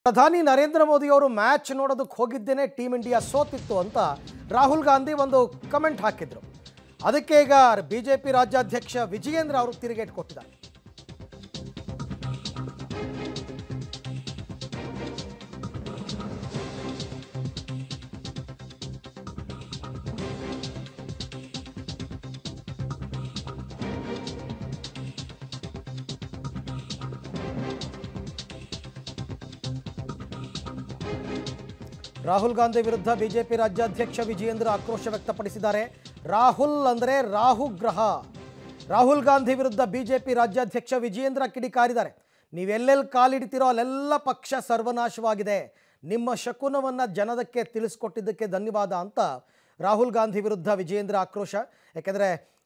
ಪ್ರಧಾನಿ ನರೇಂದ್ರ ಮೋದಿ ಅವರು ಮ್ಯಾಚ್ ನೋಡೋದಕ್ಕೆ ಹೋಗಿದ್ದೇನೆ ಟೀಮ್ ಇಂಡಿಯಾ ಸೋತಿತ್ತು ಅಂತ ರಾಹುಲ್ ಗಾಂಧಿ ಒಂದು ಕಮೆಂಟ್ ಹಾಕಿದ್ರು ಅದಕ್ಕೆ ಈಗ ಬಿಜೆಪಿ ರಾಜ್ಯಾಧ್ಯಕ್ಷ ವಿಜಯೇಂದ್ರ ಅವರು ತಿರುಗೇಟ್ ಕೊಟ್ಟಿದ್ದಾರೆ ರಾಹುಲ್ ಗಾಂಧಿ ವಿರುದ್ಧ ಬಿಜೆಪಿ ರಾಜ್ಯಾಧ್ಯಕ್ಷ ವಿಜಯೇಂದ್ರ ಆಕ್ರೋಶ ವ್ಯಕ್ತಪಡಿಸಿದ್ದಾರೆ ರಾಹುಲ್ ಅಂದರೆ ರಾಹುಗ್ರಹ ರಾಹುಲ್ ಗಾಂಧಿ ವಿರುದ್ಧ ಬಿಜೆಪಿ ರಾಜ್ಯಾಧ್ಯಕ್ಷ ವಿಜಯೇಂದ್ರ ಕಿಡಿಕಾರಿದ್ದಾರೆ ನೀವೆಲ್ಲೆಲ್ಲಿ ಕಾಲಿಡ್ತೀರೋ ಅಲ್ಲೆಲ್ಲ ಪಕ್ಷ ಸರ್ವನಾಶವಾಗಿದೆ ನಿಮ್ಮ ಶಕುನವನ್ನು ಜನದಕ್ಕೆ ತಿಳಿಸ್ಕೊಟ್ಟಿದ್ದಕ್ಕೆ ಧನ್ಯವಾದ ಅಂತ ರಾಹುಲ್ ಗಾಂಧಿ ವಿರುದ್ಧ ವಿಜಯೇಂದ್ರ ಆಕ್ರೋಶ ಯಾಕೆಂದರೆ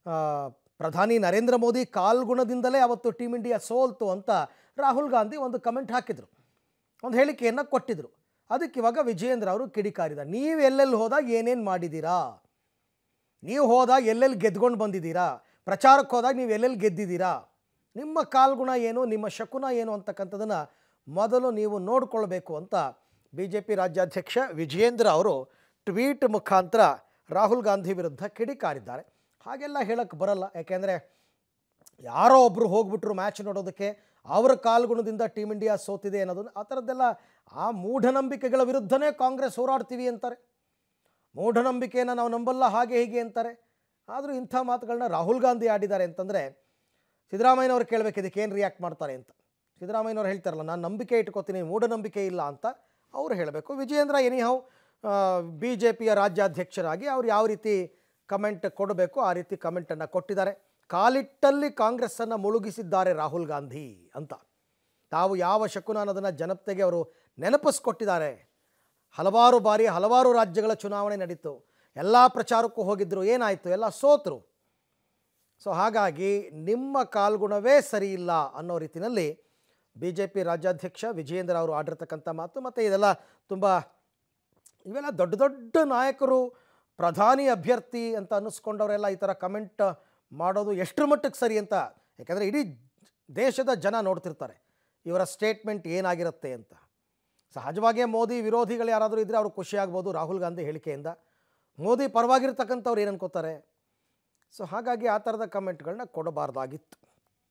ಪ್ರಧಾನಿ ನರೇಂದ್ರ ಮೋದಿ ಕಾಲ್ಗುಣದಿಂದಲೇ ಅವತ್ತು ಟೀಮ್ ಇಂಡಿಯಾ ಸೋಲ್ತು ಅಂತ ರಾಹುಲ್ ಗಾಂಧಿ ಒಂದು ಕಮೆಂಟ್ ಹಾಕಿದರು ಒಂದು ಹೇಳಿಕೆಯನ್ನು ಕೊಟ್ಟಿದ್ದರು ಅದಕ್ಕೆ ಇವಾಗ ವಿಜಯೇಂದ್ರ ಅವರು ಕಿಡಿಕಾರಿದ್ದಾರೆ ನೀವು ಎಲ್ಲೆಲ್ಲಿ ಹೋದಾಗ ಏನೇನು ಮಾಡಿದ್ದೀರಾ ನೀವು ಹೋದಾಗ ಎಲ್ಲೆಲ್ಲಿ ಗೆದ್ಕೊಂಡು ಬಂದಿದ್ದೀರಾ ಪ್ರಚಾರಕ್ಕೆ ಹೋದಾಗ ನೀವು ಎಲ್ಲೆಲ್ಲಿ ಗೆದ್ದಿದ್ದೀರಾ ನಿಮ್ಮ ಕಾಲ್ಗುಣ ಏನು ನಿಮ್ಮ ಶಕುನ ಏನು ಅಂತಕ್ಕಂಥದ್ದನ್ನು ಮೊದಲು ನೀವು ನೋಡಿಕೊಳ್ಬೇಕು ಅಂತ ಬಿ ಜೆ ಪಿ ರಾಜ್ಯಾಧ್ಯಕ್ಷ ವಿಜಯೇಂದ್ರ ಅವರು ಟ್ವೀಟ್ ಮುಖಾಂತರ ರಾಹುಲ್ ಗಾಂಧಿ ವಿರುದ್ಧ ಕಿಡಿಕಾರಿದ್ದಾರೆ ಹಾಗೆಲ್ಲ ಹೇಳಕ್ಕೆ ಬರಲ್ಲ ಯಾಕೆಂದರೆ ಯಾರೋ ಒಬ್ಬರು ಹೋಗ್ಬಿಟ್ರು ಮ್ಯಾಚ್ ನೋಡೋದಕ್ಕೆ ಅವರ ಕಾಲ್ಗುಣದಿಂದ ಟೀಮ್ ಇಂಡಿಯಾ ಸೋತಿದೆ ಅನ್ನೋದು ಆ ಥರದ್ದೆಲ್ಲ ಆ ಮೂಢನಂಬಿಕೆಗಳ ವಿರುದ್ಧನೇ ಕಾಂಗ್ರೆಸ್ ಹೋರಾಡ್ತೀವಿ ಅಂತಾರೆ ಮೂಢನಂಬಿಕೆಯನ್ನು ನಾವು ನಂಬಲ್ಲ ಹಾಗೆ ಹೀಗೆ ಅಂತಾರೆ ಆದರೂ ಇಂಥ ಮಾತುಗಳನ್ನ ರಾಹುಲ್ ಗಾಂಧಿ ಆಡಿದ್ದಾರೆ ಅಂತಂದರೆ ಸಿದ್ದರಾಮಯ್ಯನವ್ರು ಕೇಳಬೇಕು ಇದಕ್ಕೆ ಏನು ರಿಯಾಕ್ಟ್ ಮಾಡ್ತಾರೆ ಅಂತ ಸಿದ್ದರಾಮಯ್ಯನವ್ರು ಹೇಳ್ತಾರಲ್ಲ ನಾನು ನಂಬಿಕೆ ಇಟ್ಕೋತೀನಿ ಮೂಢನಂಬಿಕೆ ಇಲ್ಲ ಅಂತ ಅವರು ಹೇಳಬೇಕು ವಿಜಯೇಂದ್ರ ಎನಿಹೌ ಬಿ ಜೆ ಪಿಯ ರಾಜ್ಯಾಧ್ಯಕ್ಷರಾಗಿ ಅವ್ರು ಯಾವ ರೀತಿ ಕಮೆಂಟ್ ಕೊಡಬೇಕು ಆ ರೀತಿ ಕಮೆಂಟನ್ನು ಕೊಟ್ಟಿದ್ದಾರೆ ಕಾಲಿಟ್ಟಲ್ಲಿ ಕಾಂಗ್ರೆಸ್ಸನ್ನು ಮುಳುಗಿಸಿದ್ದಾರೆ ರಾಹುಲ್ ಗಾಂಧಿ ಅಂತ ತಾವು ಯಾವ ಶಕುನ ಅನ್ನೋದನ್ನು ಜನತೆಗೆ ಅವರು ನೆನಪಿಸ್ಕೊಟ್ಟಿದ್ದಾರೆ ಹಲವಾರು ಬಾರಿ ಹಲವಾರು ರಾಜ್ಯಗಳ ಚುನಾವಣೆ ನಡೀತು ಎಲ್ಲ ಪ್ರಚಾರಕ್ಕೂ ಹೋಗಿದ್ದರು ಏನಾಯಿತು ಎಲ್ಲ ಸೋತರು ಸೊ ಹಾಗಾಗಿ ನಿಮ್ಮ ಕಾಲ್ಗುಣವೇ ಸರಿ ಇಲ್ಲ ಅನ್ನೋ ರೀತಿಯಲ್ಲಿ ಬಿ ಜೆ ಪಿ ರಾಜ್ಯಾಧ್ಯಕ್ಷ ವಿಜಯೇಂದ್ರ ಅವರು ಆಡಿರ್ತಕ್ಕಂಥ ಮಾತು ಮತ್ತು ಇದೆಲ್ಲ ತುಂಬ ಇವೆಲ್ಲ ದೊಡ್ಡ ದೊಡ್ಡ ನಾಯಕರು ಪ್ರಧಾನಿ ಅಭ್ಯರ್ಥಿ ಅಂತ ಅನ್ನಿಸ್ಕೊಂಡವರೆಲ್ಲ ಈ ಥರ ಕಮೆಂಟ್ ಮಾಡೋದು ಎಷ್ಟರ ಮಟ್ಟಕ್ಕೆ ಸರಿ ಅಂತ ಯಾಕಂದರೆ ಇಡೀ ದೇಶದ ಜನ ನೋಡ್ತಿರ್ತಾರೆ ಇವರ ಸ್ಟೇಟ್ಮೆಂಟ್ ಏನಾಗಿರುತ್ತೆ ಅಂತ ಸಹಜವಾಗಿಯೇ ಮೋದಿ ವಿರೋಧಿಗಳು ಯಾರಾದರೂ ಇದ್ದರೆ ಅವ್ರು ಖುಷಿಯಾಗ್ಬೋದು ರಾಹುಲ್ ಗಾಂಧಿ ಹೇಳಿಕೆಯಿಂದ ಮೋದಿ ಪರವಾಗಿರ್ತಕ್ಕಂಥವ್ರು ಏನು ಅನ್ಕೋತಾರೆ ಸೊ ಹಾಗಾಗಿ ಆ ಥರದ ಕಮೆಂಟ್ಗಳನ್ನ ಕೊಡಬಾರ್ದಾಗಿತ್ತು